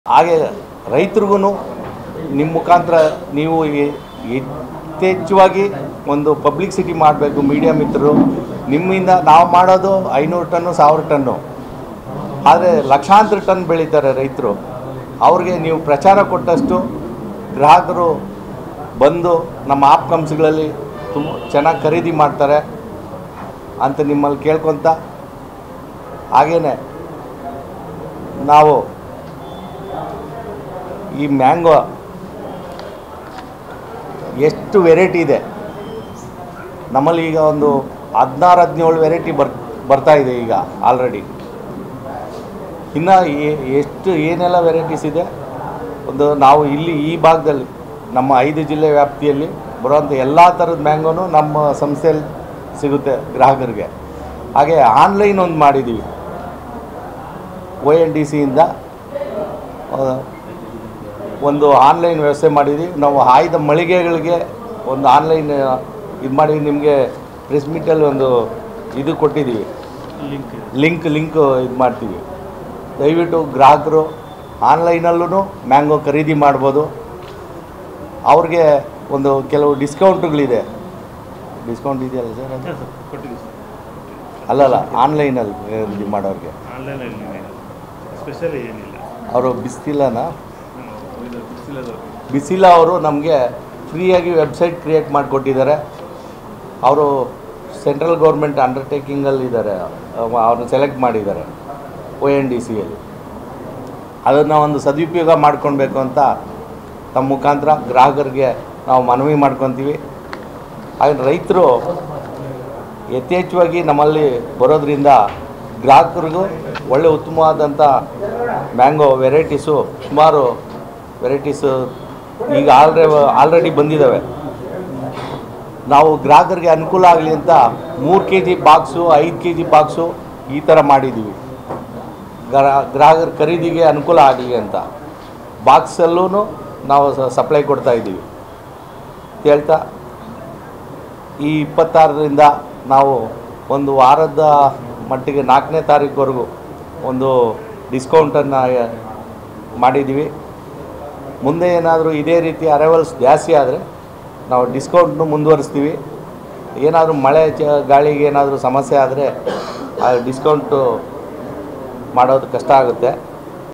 ಹಾಗೆ ರೈತರಿಗೂ ನಿಮ್ಮ ಮುಖಾಂತರ ನೀವು ಎ- ಯಥೇಚ್ಛವಾಗಿ ಒಂದು ಪಬ್ಲಿಸಿಟಿ ಮಾಡಬೇಕು ಮೀಡಿಯಾ ಮಿತ್ರರು ನಿಮ್ಮಿಂದ ನಾವು ಮಾಡೋದು ಐನೂರು ಟನ್ನು ಸಾವಿರ ಟನ್ನು ಆದರೆ ಲಕ್ಷಾಂತರ ಟನ್ ಬೆಳೀತಾರೆ ರೈತರು ಅವ್ರಿಗೆ ನೀವು ಪ್ರಚಾರ ಕೊಟ್ಟಷ್ಟು ಗ್ರಾಹಕರು ಬಂದು ನಮ್ಮ ಆಪ್ ಕಂಪ್ಸ್ಗಳಲ್ಲಿ ತುಂಬ ಚೆನ್ನಾಗಿ ಖರೀದಿ ಮಾಡ್ತಾರೆ ಅಂತ ನಿಮ್ಮಲ್ಲಿ ಕೇಳ್ಕೊತ ಹಾಗೇನೆ ನಾವು ಈ ಮ್ಯಾಂಗೋ ಎಷ್ಟು ವೆರೈಟಿ ಇದೆ ನಮ್ಮಲ್ಲಿ ಈಗ ಒಂದು ಹದಿನಾರು ಹದಿನೇಳು ವೆರೈಟಿ ಬರ್ ಬರ್ತಾ ಇದೆ ಈಗ ಆಲ್ರೆಡಿ ಇನ್ನು ಎಷ್ಟು ಏನೆಲ್ಲ ವೆರೈಟೀಸ್ ಇದೆ ಒಂದು ನಾವು ಇಲ್ಲಿ ಈ ಭಾಗದಲ್ಲಿ ನಮ್ಮ ಐದು ಜಿಲ್ಲೆ ವ್ಯಾಪ್ತಿಯಲ್ಲಿ ಬರುವಂಥ ಎಲ್ಲ ಥರದ ಮ್ಯಾಂಗೋನು ನಮ್ಮ ಸಂಸ್ಥೆಯಲ್ಲಿ ಸಿಗುತ್ತೆ ಗ್ರಾಹಕರಿಗೆ ಹಾಗೆ ಆನ್ಲೈನ್ ಒಂದು ಮಾಡಿದ್ದೀವಿ ಒ ಎನ್ ಡಿ ಸಿಯಿಂದ ಒಂದು ಆನ್ಲೈನ್ ವ್ಯವಸ್ಥೆ ಮಾಡಿದ್ವಿ ನಾವು ಆಯ್ದ ಮಳಿಗೆಗಳಿಗೆ ಒಂದು ಆನ್ಲೈನ್ ಇದು ಮಾಡಿ ನಿಮಗೆ ಪ್ರೆಸ್ ಮೀಟಲ್ಲಿ ಒಂದು ಇದು ಕೊಟ್ಟಿದ್ದೀವಿ ಲಿಂಕ್ ಲಿಂಕ್ ಇದು ಮಾಡ್ತೀವಿ ದಯವಿಟ್ಟು ಗ್ರಾಹಕರು ಆನ್ಲೈನಲ್ಲೂ ಮ್ಯಾಂಗೋ ಖರೀದಿ ಮಾಡ್ಬೋದು ಅವ್ರಿಗೆ ಒಂದು ಕೆಲವು ಡಿಸ್ಕೌಂಟ್ಗಳಿದೆ ಡಿಸ್ಕೌಂಟ್ ಇದೆಯಲ್ಲ ಸರ್ ಅದು ಅಲ್ಲಲ್ಲ ಆನ್ಲೈನಲ್ಲಿ ಇದು ಮಾಡೋರಿಗೆ ಆನ್ಲೈನಲ್ಲಿ ಸ್ಪೆಷಲ್ ಏನಿಲ್ಲ ಅವರು ಬಿಸ್ತಿಲನ ಹ್ಮ್. ಇದು ಬಿಸಿಲದು ಬಿಸಿಲ ಅವರು ನಮಗೆ ಫ್ರೀಯಾಗಿ ವೆಬ್ಸೈಟ್ ಕ್ರಿಯೇಟ್ ಮಾಡಿಕೊಟ್ಟಿದ್ದಾರೆ ಅವರು ಸೆಂಟ್ರಲ್ ಗೌರ್ಮೆಂಟ್ ಅಂಡರ್ಟೇಕಿಂಗಲ್ಲಿ ಇದ್ದಾರೆ ಅವ್ರನ್ನ ಸೆಲೆಕ್ಟ್ ಮಾಡಿದ್ದಾರೆ ಒ ಎನ್ ಡಿ ಸಿಯಲ್ಲಿ ಅದನ್ನು ಒಂದು ಸದುಪಯೋಗ ಮಾಡ್ಕೊಳ್ಬೇಕು ಅಂತ ತಮ್ಮ ಮುಖಾಂತರ ಗ್ರಾಹಕರಿಗೆ ನಾವು ಮನವಿ ಮಾಡ್ಕೊತೀವಿ ಹಾಗೆ ರೈತರು ಯಥೇಚ್ಛವಾಗಿ ನಮ್ಮಲ್ಲಿ ಬರೋದ್ರಿಂದ ಗ್ರಾಹಕರಿಗೂ ಒಳ್ಳೆ ಉತ್ತಮವಾದಂಥ ಮ್ಯಾಂಗೋ ವೆರೈಟೀಸು ಸುಮಾರು ವೆರೈಟೀಸು ಈಗ ಆಲ್ರೆ ಆಲ್ರೆಡಿ ಬಂದಿದ್ದಾವೆ ನಾವು ಗ್ರಾಹಕರಿಗೆ ಅನುಕೂಲ ಆಗಲಿ ಅಂತ ಮೂರು ಕೆ ಜಿ ಬಾಕ್ಸು ಐದು ಕೆ ಜಿ ಬಾಕ್ಸು ಈ ಥರ ಮಾಡಿದ್ದೀವಿ ಗ್ರಾ ಗ್ರಾಹಕರ ಖರೀದಿಗೆ ಅನುಕೂಲ ಆಗಲಿ ಅಂತ ಬಾಕ್ಸಲ್ಲೂ ನಾವು ಸಪ್ಲೈ ಕೊಡ್ತಾ ಇದ್ದೀವಿ ಅಂತ ಹೇಳ್ತಾ ಈ ಇಪ್ಪತ್ತಾರರಿಂದ ನಾವು ಒಂದು ವಾರದ ಮಟ್ಟಿಗೆ ನಾಲ್ಕನೇ ತಾರೀಕುವರೆಗೂ ಒಂದು ಡಿಸ್ಕೌಂಟನ್ನು ಮಾಡಿದ್ದೀವಿ ಮುಂದೆ ಏನಾದರೂ ಇದೇ ರೀತಿ ಅರೈವಲ್ಸ್ ಜಾಸ್ತಿ ಆದರೆ ನಾವು ಡಿಸ್ಕೌಂಟ್ನು ಮುಂದುವರಿಸ್ತೀವಿ ಏನಾದರೂ ಮಳೆ ಚ ಗಾಳಿಗೆ ಏನಾದರೂ ಸಮಸ್ಯೆ ಆದರೆ ಆ ಡಿಸ್ಕೌಂಟು ಮಾಡೋದು ಕಷ್ಟ ಆಗುತ್ತೆ